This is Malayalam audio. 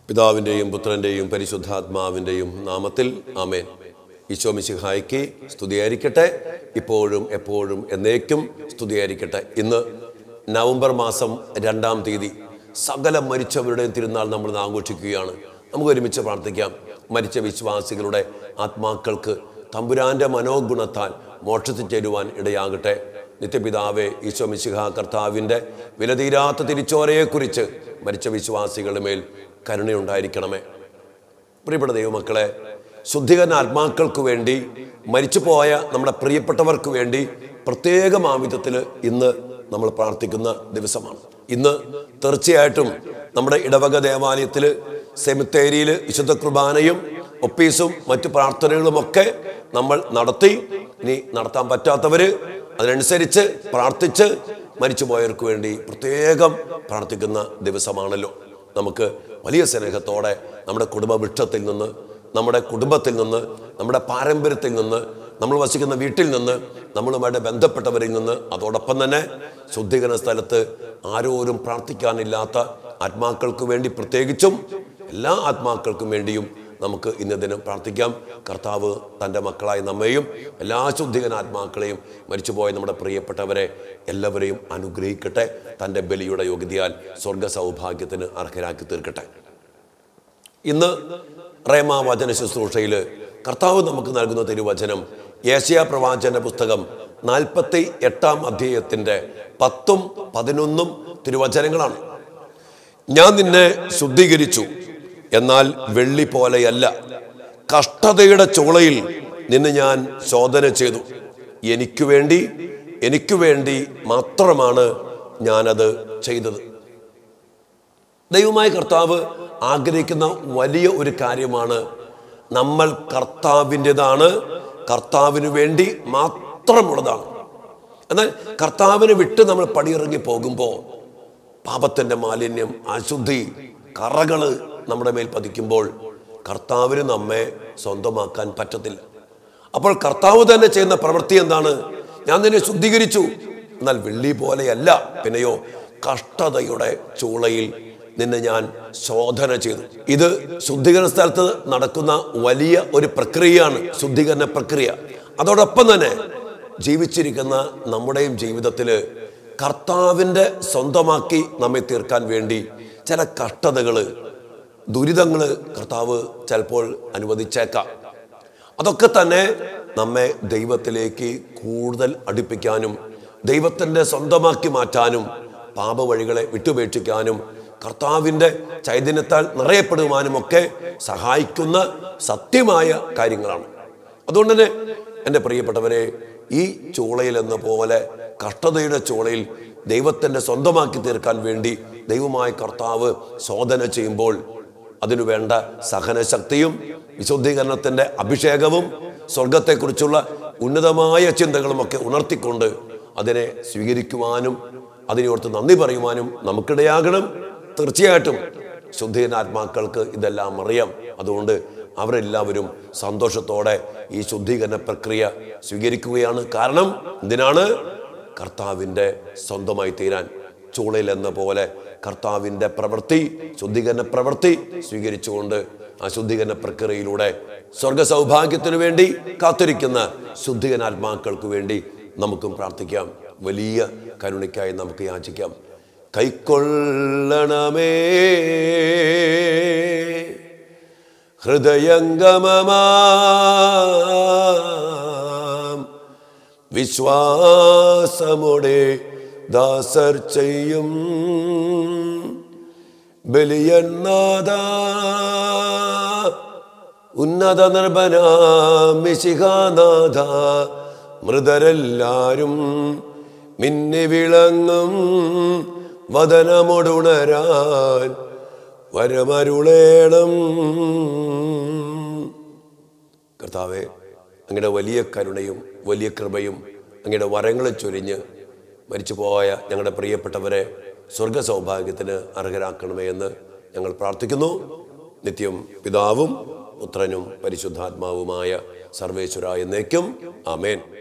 പിതാവിൻ്റെയും പുത്രൻ്റെയും പരിശുദ്ധാത്മാവിൻ്റെയും നാമത്തിൽ ആമേൻ ഈശോ മിശിഹായ്ക്ക് സ്തുതിയായിരിക്കട്ടെ ഇപ്പോഴും എപ്പോഴും എന്നേക്കും സ്തുതിയായിരിക്കട്ടെ ഇന്ന് നവംബർ മാസം രണ്ടാം തീയതി സകല മരിച്ചവരുടെയും തിരുനാൾ നമ്മൾ ഇന്ന് ആഘോഷിക്കുകയാണ് നമുക്ക് ഒരുമിച്ച് പ്രാർത്ഥിക്കാം മരിച്ച വിശ്വാസികളുടെ ആത്മാക്കൾക്ക് തമ്പുരാന്റെ മനോഗുണത്താൽ മോക്ഷത്തിൽ ചേരുവാൻ ഇടയാകട്ടെ നിത്യപിതാവെ ഈശോ മിശിഹ കർത്താവിൻ്റെ വിലതീരാത്ത തിരിച്ചോരയെക്കുറിച്ച് മരിച്ച വിശ്വാസികളുടെ മേൽ കരുണയുണ്ടായിരിക്കണമേ പ്രിയപ്പെട്ട ദൈവമക്കളെ ശുദ്ധീകരണ ആത്മാക്കൾക്ക് വേണ്ടി മരിച്ചുപോയ നമ്മുടെ പ്രിയപ്പെട്ടവർക്ക് വേണ്ടി പ്രത്യേകം ആവിധത്തിൽ ഇന്ന് നമ്മൾ പ്രാർത്ഥിക്കുന്ന ദിവസമാണ് ഇന്ന് തീർച്ചയായിട്ടും നമ്മുടെ ഇടവക ദേവാലയത്തിൽ സെമിത്തേരിയിൽ വിശുദ്ധ കുർബാനയും ഒപ്പീസും മറ്റു പ്രാർത്ഥനകളുമൊക്കെ നമ്മൾ നടത്തി ഇനി നടത്താൻ പറ്റാത്തവര് അതിനനുസരിച്ച് പ്രാർത്ഥിച്ച് മരിച്ചുപോയവർക്ക് വേണ്ടി പ്രത്യേകം പ്രാർത്ഥിക്കുന്ന ദിവസമാണല്ലോ നമുക്ക് വലിയ സ്നേഹത്തോടെ നമ്മുടെ കുടുംബ വൃക്ഷത്തിൽ നിന്ന് നമ്മുടെ കുടുംബത്തിൽ നിന്ന് നമ്മുടെ പാരമ്പര്യത്തിൽ നിന്ന് നമ്മൾ വസിക്കുന്ന വീട്ടിൽ നിന്ന് നമ്മളുമായിട്ട് ബന്ധപ്പെട്ടവരിൽ നിന്ന് അതോടൊപ്പം തന്നെ ശുദ്ധീകരണ സ്ഥലത്ത് ആരോരും പ്രാർത്ഥിക്കാനില്ലാത്ത ആത്മാക്കൾക്ക് വേണ്ടി പ്രത്യേകിച്ചും എല്ലാ ആത്മാക്കൾക്കും വേണ്ടിയും നമുക്ക് ഇന്ന ദിനം പ്രാർത്ഥിക്കാം കർത്താവ് തൻ്റെ മക്കളായി നമ്മെയും എല്ലാ ശുദ്ധികന ആത്മാക്കളെയും മരിച്ചുപോയ നമ്മുടെ പ്രിയപ്പെട്ടവരെ എല്ലാവരെയും അനുഗ്രഹിക്കട്ടെ തൻ്റെ ബലിയുടെ യോഗ്യതയാൽ സ്വർഗ സൗഭാഗ്യത്തിന് അർഹരാക്കി തീർക്കട്ടെ ഇന്ന് റേമ വചന ശുശ്രൂഷയിൽ കർത്താവ് നമുക്ക് നൽകുന്ന തിരുവചനം ഏഷ്യ പ്രവാചന പുസ്തകം നാൽപ്പത്തി എട്ടാം അധ്യായത്തിൻ്റെ പത്തും പതിനൊന്നും തിരുവചനങ്ങളാണ് ഞാൻ നിന്നെ ശുദ്ധീകരിച്ചു എന്നാൽ വെള്ളി പോലെയല്ല കഷ്ടതയുടെ ചുളയിൽ നിന്നെ ഞാൻ ശോധന ചെയ്തു എനിക്ക് വേണ്ടി എനിക്ക് വേണ്ടി മാത്രമാണ് ഞാനത് ചെയ്തത് ദൈവമായ കർത്താവ് ആഗ്രഹിക്കുന്ന വലിയ ഒരു കാര്യമാണ് നമ്മൾ കർത്താവിൻ്റെതാണ് കർത്താവിന് വേണ്ടി മാത്രമുള്ളതാണ് എന്നാൽ കർത്താവിനെ വിട്ട് നമ്മൾ പടിയിറങ്ങി പോകുമ്പോൾ പാപത്തിൻ്റെ മാലിന്യം അശുദ്ധി കറകള് നമ്മുടെ മേൽ പതിക്കുമ്പോൾ കർത്താവിന് നമ്മെ സ്വന്തമാക്കാൻ പറ്റത്തില്ല അപ്പോൾ കർത്താവ് തന്നെ ചെയ്യുന്ന പ്രവൃത്തി എന്താണ് ഞാൻ നിന്നെ ശുദ്ധീകരിച്ചു എന്നാൽ വെള്ളി പോലെയല്ല പിന്നെയോ കഷ്ടതയുടെ ചൂളയിൽ നിന്നെ ഞാൻ ശോധന ചെയ്തു ഇത് ശുദ്ധീകരണ സ്ഥലത്ത് നടക്കുന്ന വലിയ ഒരു പ്രക്രിയയാണ് ശുദ്ധീകരണ പ്രക്രിയ അതോടൊപ്പം തന്നെ ജീവിച്ചിരിക്കുന്ന നമ്മുടെയും ജീവിതത്തിൽ കർത്താവിൻ്റെ സ്വന്തമാക്കി നമ്മെ തീർക്കാൻ വേണ്ടി ചില കഷ്ടതകൾ ദുരിതങ്ങൾ കർത്താവ് ചിലപ്പോൾ അനുവദിച്ചേക്കാം അതൊക്കെ തന്നെ നമ്മെ ദൈവത്തിലേക്ക് കൂടുതൽ അടുപ്പിക്കാനും ദൈവത്തിൻ്റെ സ്വന്തമാക്കി മാറ്റാനും പാപവഴികളെ വിട്ടുപേക്ഷിക്കാനും കർത്താവിൻ്റെ ചൈതന്യത്താൽ നിറയപ്പെടുവാനും ഒക്കെ സഹായിക്കുന്ന സത്യമായ കാര്യങ്ങളാണ് അതുകൊണ്ട് തന്നെ എൻ്റെ പ്രിയപ്പെട്ടവരെ ഈ ചൂളയിൽ എന്ന പോലെ കഷ്ടതയുടെ ചൂളയിൽ ദൈവത്തിൻ്റെ സ്വന്തമാക്കി തീർക്കാൻ വേണ്ടി ദൈവമായ കർത്താവ് ശോധന ചെയ്യുമ്പോൾ അതിനു വേണ്ട സഹനശക്തിയും വിശുദ്ധീകരണത്തിൻ്റെ അഭിഷേകവും സ്വർഗത്തെക്കുറിച്ചുള്ള ഉന്നതമായ ചിന്തകളുമൊക്കെ ഉണർത്തിക്കൊണ്ട് അതിനെ സ്വീകരിക്കുവാനും അതിനെയോർത്ത് നന്ദി പറയുവാനും നമുക്കിടയാകണം തീർച്ചയായിട്ടും ശുദ്ധീകരണ ആത്മാക്കൾക്ക് ഇതെല്ലാം അറിയാം അതുകൊണ്ട് അവരെല്ലാവരും സന്തോഷത്തോടെ ഈ ശുദ്ധീകരണ പ്രക്രിയ സ്വീകരിക്കുകയാണ് കാരണം എന്തിനാണ് കർത്താവിൻ്റെ സ്വന്തമായി തീരാൻ ചൂളയിൽ എന്ന പോലെ കർത്താവിൻ്റെ പ്രവൃത്തി ശുദ്ധീകരണ പ്രവൃത്തി സ്വീകരിച്ചുകൊണ്ട് ആ ശുദ്ധീകരണ പ്രക്രിയയിലൂടെ സ്വർഗ സൗഭാഗ്യത്തിനു വേണ്ടി കാത്തിരിക്കുന്ന ശുദ്ധീകരണ ആത്മാക്കൾക്ക് വേണ്ടി നമുക്കും പ്രാർത്ഥിക്കാം വലിയ കരുണയ്ക്കായി നമുക്ക് യാചിക്കാം കൈക്കൊള്ളണമേ ഹൃദയംഗമമാം വിശ്വാസമോടെ ദാസർ ചെയ്യും ബലിയന്നാഥ ഉന്നത നിർഭനാമിശികാനാഥ മൃതരെല്ലാരും മിന്നി വിളങ്ങും വദനമൊടുണരാൻ വരമരുളേണം കർത്താവെ അങ്ങയുടെ വലിയ കരുണയും വലിയ കൃപയും അങ്ങയുടെ വരങ്ങളെ ചൊരിഞ്ഞ് മരിച്ചുപോയ ഞങ്ങളുടെ പ്രിയപ്പെട്ടവരെ സ്വർഗ സൗഭാഗ്യത്തിന് അർഹരാക്കണമേ എന്ന് ഞങ്ങൾ പ്രാർത്ഥിക്കുന്നു നിത്യം പിതാവും പുത്രനും പരിശുദ്ധാത്മാവുമായ സർവേശ്വര എന്നേക്കും ആമേൻ